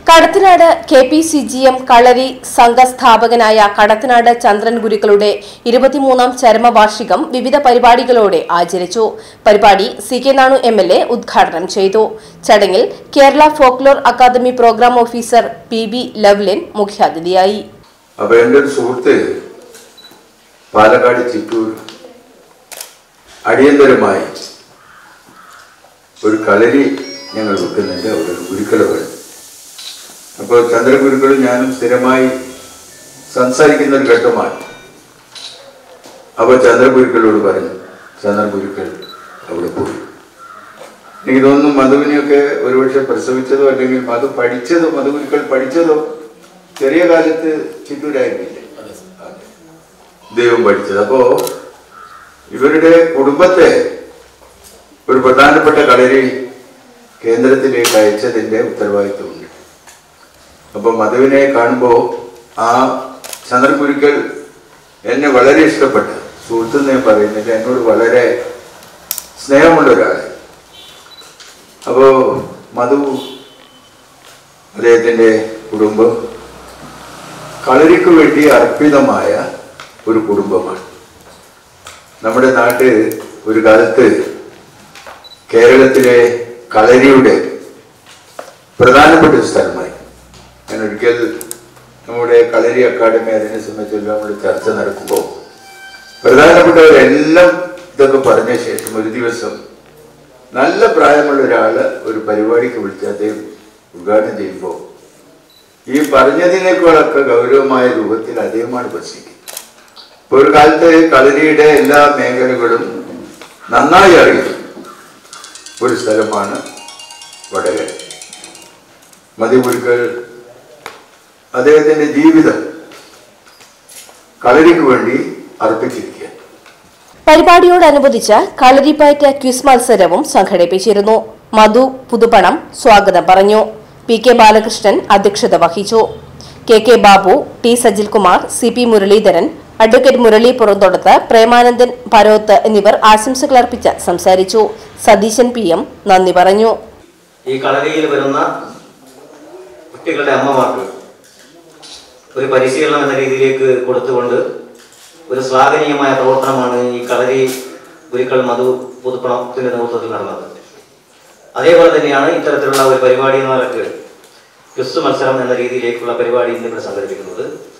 Kadathanad K P C G M Kalari സംഘസ്ഥാപകനായ കടത്തനാട് ചന്ദ്രൻ ഗുരുക്കളുടെ ഇരുപത്തിമൂന്നാം ചരമവാർഷികം വിവിധ പരിപാടികളോടെ ആചരിച്ചു പരിപാടി C K Nanu M L A ഉദ്ഘാടനം ചെയ്തു ചടങ്ങിൽ Kerala folklore academy programme officer P B Lovelin മുഖ്യാതിഥിയായി അപ്പൊ എൻ്റെ ഒരു സുഹൃത്ത് പാലക്കാട് ചിറ്റൂർ അടിയന്തരമായി ഒരു കളരി ഞങ്ങൾ വെക്കുന്നുണ്ട് അവിടെ ഒരു ഗുരുക്കള വേണം അപ്പോൾ ചന്ദ്രഗുരുക്കളും ഞാനും സ്ഥിരമായി സംസാരിക്കുന്ന ഒരു ഘട്ടമാണ് അപ്പോൾ ചന്ദ്രഗുരുക്കളോട് പറഞ്ഞു ചന്ദ്രഗുരുക്കൾ അവിടെ പോയി എനിക്ക് തോന്നുന്നു മധുവിനെയൊക്കെ ഒരുപക്ഷെ പ്രസവിച്ചതോ അല്ലെങ്കിൽ മധു പഠിച്ചതോ മധുഗുരുക്കൾ പഠിച്ചതോ ചെറിയ കാലത്ത് ചിറ്റൂരായിരുന്നില്ലേ ദൈവം പഠിച്ചത് അപ്പോ ഇവരുടെ കുടുംബത്തെ ഒരു പ്രധാനപ്പെട്ട കളരി കേന്ദ്രത്തിലേക്ക് അയച്ചതിന്റെ ഉത്തരവാദിത്വമുണ്ട് അപ്പൊ മധുവിനെ കാണുമ്പോൾ ആ ചന്ദ്രകുരുക്കൾ എന്നെ വളരെ ഇഷ്ടപ്പെട്ട സുഹൃത്ത് ഞാൻ പറയുന്നില്ല എന്നോട് വളരെ സ്നേഹമുള്ള ഒരാളെ അപ്പോ മധു അദ്ദേഹത്തിന്റെ കുടുംബം കളരിക്ക് വേണ്ടി അർപ്പിതമായ ഒരു കുടുംബമാണ് നമ്മുടെ നാട്ട് ഒരു കാലത്ത് കേരളത്തിലെ കളരിയുടെ പ്രധാനപ്പെട്ട ഒരു സ്ഥലമായി ഞാൻ ഒരിക്കൽ നമ്മുടെ കളരി അക്കാദമി അതിനെ സംബന്ധിച്ചുള്ള നമ്മൾ ചർച്ച നടക്കുമ്പോൾ പ്രധാനപ്പെട്ടവരെല്ലാം ഇതൊക്കെ പറഞ്ഞ ശേഷം ഒരു ദിവസം നല്ല പ്രായമുള്ള ഒരാള് ഒരു പരിപാടിക്ക് വിളിച്ച് അദ്ദേഹം ഉദ്ഘാടനം ചെയ്യുമ്പോൾ ഈ പറഞ്ഞതിനേക്കാളൊക്കെ ഗൗരവമായ രൂപത്തിൽ അദ്ദേഹമാണ് പ്രസംഗിക്കുന്നത് ഇപ്പൊ ഒരു കാലത്ത് കളരിയുടെ എല്ലാ മേഖലകളും നന്നായി അറിയുന്ന ഒരു സ്ഥലമാണ് വടകര മതിപുരുക്കൾ അദ്ദേഹത്തിന്റെ ജീവിതം കളരിക്ക് വേണ്ടി അർപ്പിച്ചിരിക്കുക പരിപാടിയോടനുബന്ധിച്ച് കളരിപ്പയറ്റ് ക്വിസ് മത്സരവും സംഘടിപ്പിച്ചിരുന്നു മധു പുതുപ്പണം സ്വാഗതം പറഞ്ഞു പി കെ ബാലകൃഷ്ണൻ അധ്യക്ഷത വഹിച്ചു K K Babu T Sajilkumar C P Muraleedharan advocate Murali Puranthodath Premanandan Paroth എന്നിവർ ആശംസകൾ അർപ്പിച്ച് സംസാരിച്ചു സതീശൻ പി എം നന്ദി പറഞ്ഞു ഈ കളരിയിൽ വരുന്ന കുട്ടികളുടെ അമ്മമാർക്ക് ഒരു പരിശീലനം എന്ന രീതിയിലേക്ക് കൊടുത്തുകൊണ്ട് ഒരു ശ്ലാഘനീയമായ പ്രവർത്തനമാണ് ഈ കളരി ഗുരുക്കൾ മധു പുതുപ്പണത്തിന്റെ നേതൃത്വത്തിൽ നടന്നത് അതേപോലെ തന്നെയാണ് ഇത്തരത്തിലുള്ള ഒരു പരിപാടി എന്ന നിലക്ക് ക്വിസ് മത്സരം എന്ന രീതിയിലേക്കുള്ള പരിപാടി ഇന്നിവിടെ സംഘടിപ്പിക്കുന്നത്